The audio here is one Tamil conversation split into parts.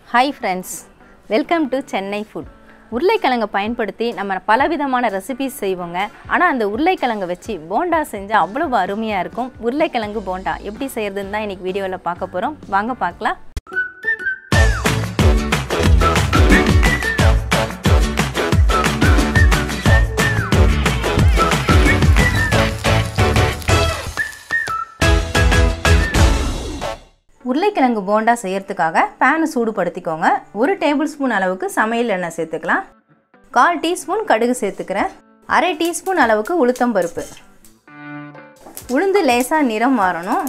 hi friends welcome to Chennai food உருளைக்கிழங்கை பயன்படுத்தி நம்ம பலவிதமான ரெசிபிஸ் செய்வோங்க ஆனால் அந்த உருளைக்கிழங்கை வச்சு போண்டா செஞ்சால் அவ்வளவு அருமையாக இருக்கும் உருளைக்கிழங்கு போண்டா எப்படி செய்யறதுன்னு தான் இன்றைக்கி வீடியோவில் பார்க்க போகிறோம் வாங்க பார்க்கலாம் உருளைக்கிழங்கு போண்டா செய்யறதுக்காக பேனை சூடுபடுத்திக்கோங்க ஒரு டேபிள் ஸ்பூன் அளவுக்கு சமையல் எண்ணெய் சேர்த்துக்கலாம் கால் டீஸ்பூன் கடுகு சேர்த்துக்கிறேன் அரை டீஸ்பூன் அளவுக்கு உளுத்தம் பருப்பு உளுந்து லேசாக நிறம் மாறணும்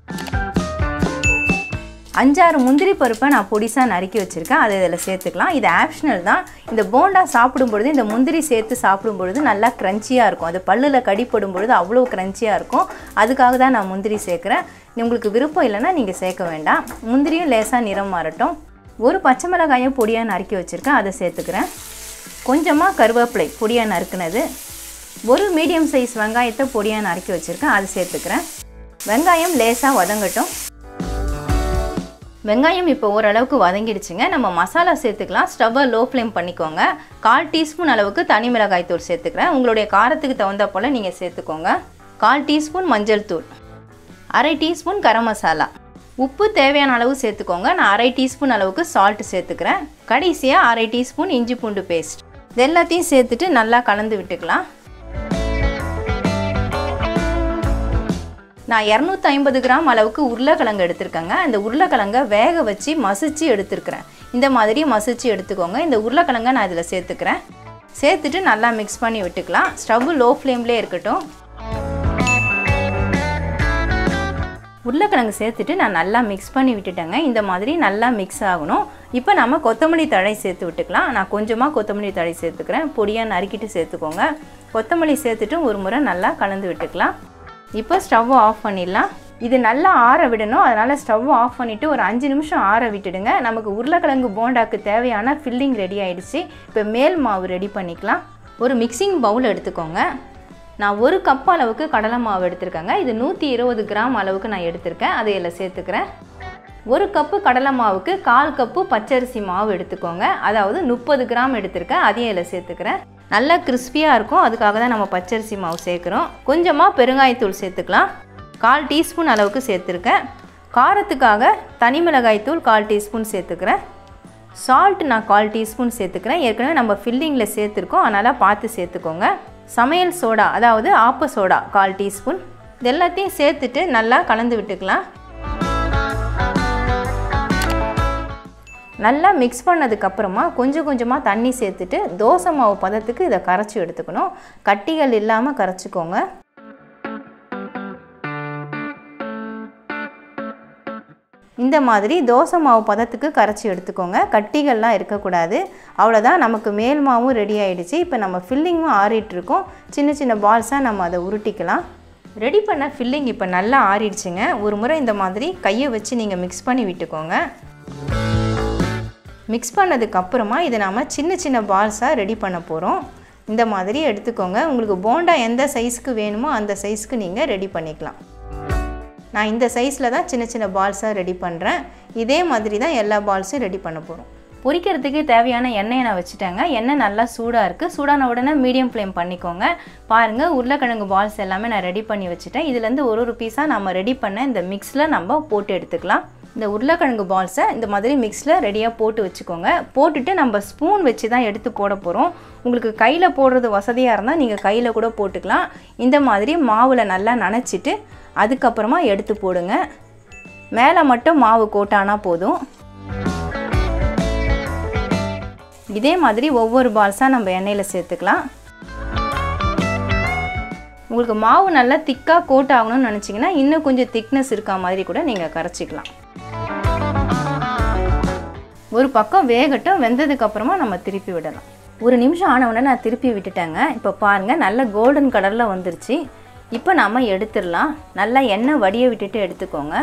அஞ்சாறு முந்திரி பருப்பை நான் பொடிசாக நறுக்கி வச்சுருக்கேன் அதை இதில் சேர்த்துக்கலாம் இது ஆப்ஷனல் தான் இந்த போண்டா சாப்பிடும் பொழுது இந்த முந்திரி சேர்த்து சாப்பிடும் பொழுது நல்லா க்ரன்ச்சியாக இருக்கும் அது பல்லில் கடிப்படும் பொழுது அவ்வளோ க்ரன்ச்சியாக இருக்கும் அதுக்காக தான் நான் முந்திரி சேர்க்குறேன் உங்களுக்கு விருப்பம் இல்லைன்னா நீங்கள் சேர்க்க வேண்டாம் முந்திரியும் லேசாக நிறம் மாறட்டும் ஒரு பச்சை மிளகாயும் பொடியாக நறுக்கி வச்சுருக்கேன் அதை சேர்த்துக்கிறேன் கொஞ்சமாக கருவேப்பிலை பொடியாக நறுக்குனது ஒரு மீடியம் சைஸ் வெங்காயத்தை பொடியாக நறுக்கி வச்சுருக்கேன் அதை சேர்த்துக்கிறேன் வெங்காயம் லேசாக வதங்கட்டும் வெங்காயம் இப்போ ஓரளவுக்கு வதங்கிடுச்சுங்க நம்ம மசாலா சேர்த்துக்கலாம் ஸ்டவ்வை லோ ஃப்ளேம் பண்ணிக்கோங்க கால் டீஸ்பூன் அளவுக்கு தனி மிளகாய் தூள் சேர்த்துக்கிறேன் உங்களுடைய காரத்துக்கு தகுந்த போல் நீங்கள் சேர்த்துக்கோங்க கால் டீஸ்பூன் மஞ்சள் தூள் அரை டீஸ்பூன் கரம் மசாலா உப்பு தேவையான அளவு சேர்த்துக்கோங்க நான் அரை டீஸ்பூன் அளவுக்கு சால்ட் சேர்த்துக்கிறேன் கடைசியாக அரை டீஸ்பூன் இஞ்சி பூண்டு பேஸ்ட் இது எல்லாத்தையும் சேர்த்துட்டு நல்லா கலந்து விட்டுக்கலாம் நான் இரநூத்தி ஐம்பது கிராம் அளவுக்கு உருளைக்கிழங்கு எடுத்திருக்கேங்க இந்த உருளைக்கிழங்கை வேக வச்சு மசிச்சு எடுத்துருக்கிறேன் இந்த மாதிரி மசிச்சு எடுத்துக்கோங்க இந்த உருளைக்கிழங்கை நான் இதில் சேர்த்துக்கிறேன் சேர்த்துட்டு நல்லா மிக்ஸ் பண்ணி விட்டுக்கலாம் ஸ்டவ் லோ ஃப்ளேம்லேயே இருக்கட்டும் உருளைக்கிழங்கு சேர்த்துட்டு நான் நல்லா மிக்ஸ் பண்ணி விட்டுட்டேங்க இந்த மாதிரி நல்லா மிக்ஸ் ஆகணும் இப்போ நம்ம கொத்தமல்லி தழை சேர்த்து விட்டுக்கலாம் நான் கொஞ்சமாக கொத்தமல்லி தழை சேர்த்துக்கிறேன் பொடியாக நறுக்கிட்டு சேர்த்துக்கோங்க கொத்தமல்லி சேர்த்துட்டு ஒரு முறை நல்லா கலந்து விட்டுக்கலாம் இப்போ ஸ்டவ் ஆஃப் பண்ணிடலாம் இது நல்லா ஆற விடணும் அதனால் ஸ்டவ் ஆஃப் பண்ணிவிட்டு ஒரு அஞ்சு நிமிஷம் ஆற விட்டுடுங்க நமக்கு உருளைக்கிழங்கு போண்டாக்கு தேவையான ஃபில்லிங் ரெடி ஆயிடுச்சு இப்போ மேல் மாவு ரெடி பண்ணிக்கலாம் ஒரு மிக்சிங் பவுல் எடுத்துக்கோங்க நான் ஒரு கப் அளவுக்கு கடலை மாவு எடுத்திருக்கேங்க இது நூற்றி இருபது கிராம் அளவுக்கு நான் எடுத்திருக்கேன் அதை இதில் சேர்த்துக்கிறேன் ஒரு கப்பு கடலை மாவுக்கு கால் கப்பு பச்சரிசி மாவு எடுத்துக்கோங்க அதாவது முப்பது கிராம் எடுத்திருக்கேன் அதையும் இதில் சேர்த்துக்கிறேன் நல்லா கிறிஸ்பியாக இருக்கும் அதுக்காக தான் நம்ம பச்சரிசி மாவு சேர்க்குறோம் கொஞ்சமாக பெருங்காயத்தூள் சேர்த்துக்கலாம் கால் டீஸ்பூன் அளவுக்கு சேர்த்துருக்கேன் காரத்துக்காக தனி மிளகாய்த்தூள் கால் டீஸ்பூன் சேர்த்துக்கிறேன் சால்ட் நான் கால் டீஸ்பூன் சேர்த்துக்கிறேன் ஏற்கனவே நம்ம ஃபில்லிங்கில் சேர்த்துருக்கோம் அதனால் பார்த்து சேர்த்துக்கோங்க சமையல் சோடா அதாவது ஆப்ப சோடா கால் டீஸ்பூன் இது எல்லாத்தையும் சேர்த்துட்டு நல்லா கலந்து விட்டுக்கலாம் நல்லா மிக்ஸ் பண்ணதுக்கப்புறமா கொஞ்சம் கொஞ்சமாக தண்ணி சேர்த்துட்டு தோசை மாவு பதத்துக்கு இதை கரைச்சி எடுத்துக்கணும் கட்டிகள் இல்லாமல் கரைச்சிக்கோங்க இந்த மாதிரி தோசை மாவு பதத்துக்கு கரைச்சி எடுத்துக்கோங்க கட்டிகள்லாம் இருக்கக்கூடாது அவ்வளோதான் நமக்கு மேல் மாவும் ரெடி ஆகிடுச்சு இப்போ நம்ம ஃபில்லிங்கும் ஆறிட்டுருக்கோம் சின்ன சின்ன பால்ஸாக நம்ம அதை உருட்டிக்கலாம் ரெடி பண்ண ஃபில்லிங் இப்போ நல்லா ஆறிடுச்சுங்க ஒரு முறை இந்த மாதிரி கையை வச்சு நீங்கள் மிக்ஸ் பண்ணி விட்டுக்கோங்க மிக்ஸ் பண்ணதுக்கப்புறமா இதை நாம் சின்ன சின்ன பால்ஸாக ரெடி பண்ண போகிறோம் இந்த மாதிரி எடுத்துக்கோங்க உங்களுக்கு போண்டா எந்த சைஸ்க்கு வேணுமோ அந்த சைஸ்க்கு நீங்கள் ரெடி பண்ணிக்கலாம் நான் இந்த சைஸில் தான் சின்ன சின்ன பால்ஸாக ரெடி பண்ணுறேன் இதே மாதிரி தான் எல்லா பால்ஸும் ரெடி பண்ண போகிறோம் பொரிக்கிறதுக்கு தேவையான எண்ணெயை நான் வச்சுட்டேங்க எண்ணெய் நல்லா சூடாக இருக்குது சூடான உடனே மீடியம் ஃப்ளேம் பண்ணிக்கோங்க பாருங்கள் உருளைக்கிழங்கு பால்ஸ் எல்லாமே நான் ரெடி பண்ணி வச்சுட்டேன் இதுலேருந்து ஒரு ஒரு பீஸாக நம்ம ரெடி பண்ண இந்த மிக்ஸில் நம்ம போட்டு எடுத்துக்கலாம் இந்த உருளைக்கிழங்கு பால்ஸை இந்த மாதிரி மிக்ஸில் ரெடியாக போட்டு வச்சுக்கோங்க போட்டுட்டு நம்ம ஸ்பூன் வச்சு தான் எடுத்து போட போகிறோம் உங்களுக்கு கையில் போடுறது வசதியாக இருந்தால் நீங்கள் கையில் கூட போட்டுக்கலாம் இந்த மாதிரி மாவில் நல்லா நனைச்சிட்டு அதுக்கப்புறமா எடுத்து போடுங்க மேலே மட்டும் மாவு கோட்டானா போதும் இதே மாதிரி ஒவ்வொரு பால்ஸாக நம்ம எண்ணெயில் சேர்த்துக்கலாம் உங்களுக்கு மாவு நல்லா திக்காக கோட் ஆகணும்னு நினச்சிங்கன்னா இன்னும் கொஞ்சம் திக்னஸ் இருக்கா மாதிரி கூட நீங்கள் கரைச்சிக்கலாம் ஒரு பக்கம் வேகட்டும் வெந்ததுக்கப்புறமா நம்ம திருப்பி விடலாம் ஒரு நிமிஷம் ஆனவுடனே நான் திருப்பி விட்டுட்டேங்க இப்போ பாருங்கள் நல்ல கோல்டன் கலரில் வந்துருச்சு இப்போ நாம் எடுத்துடலாம் நல்லா எண்ணெய் வடிய விட்டுட்டு எடுத்துக்கோங்க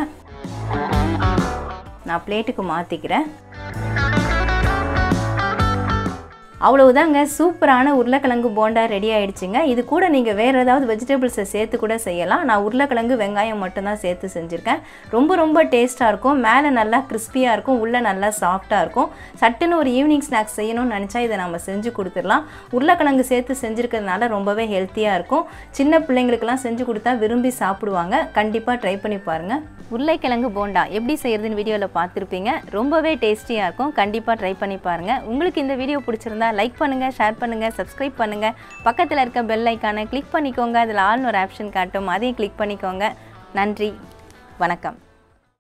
நான் பிளேட்டுக்கு மாற்றிக்கிறேன் அவ்வளவுதாங்க சூப்பரான உருளைக்கிழங்கு போண்டா ரெடி ஆயிடுச்சுங்க இது கூட நீங்கள் வேறு ஏதாவது வெஜிடபிள்ஸை சேர்த்து கூட செய்யலாம் நான் உருளைக்கிழங்கு வெங்காயம் மட்டும்தான் சேர்த்து செஞ்சுருக்கேன் ரொம்ப ரொம்ப டேஸ்ட்டாக இருக்கும் மேலே நல்லா கிறிஸ்பியாக இருக்கும் உள்ளே நல்லா சாஃப்டாக இருக்கும் சட்டுன்னு ஒரு ஈவினிங் ஸ்நாக்ஸ் செய்யணும்னு நினச்சா இதை நம்ம செஞ்சு கொடுத்துடலாம் உருளைக்கிழங்கு சேர்த்து செஞ்சுருக்கிறதுனால ரொம்பவே ஹெல்த்தியாக இருக்கும் சின்ன பிள்ளைங்களுக்கெல்லாம் செஞ்சு கொடுத்தா விரும்பி சாப்பிடுவாங்க கண்டிப்பாக ட்ரை பண்ணி பாருங்கள் உருளைக்கிழங்கு போண்டா எப்படி செய்யறதுன்னு வீடியோவில் பார்த்துருப்பீங்க ரொம்பவே டேஸ்டியாக இருக்கும் கண்டிப்பாக ட்ரை பண்ணி பாருங்கள் உங்களுக்கு இந்த வீடியோ பிடிச்சிருந்தா லைக் பண்ணுங்கள் ஷேர் பண்ணுங்கள் சப்ஸ்கிரைப் பண்ணுங்கள் பக்கத்தில் இருக்க பெல் ஐக்கானை கிளிக் பண்ணிக்கோங்க அதில் ஆல்னு ஒரு ஆப்ஷன் காட்டும் அதையும் கிளிக் பண்ணிக்கோங்க நன்றி வணக்கம்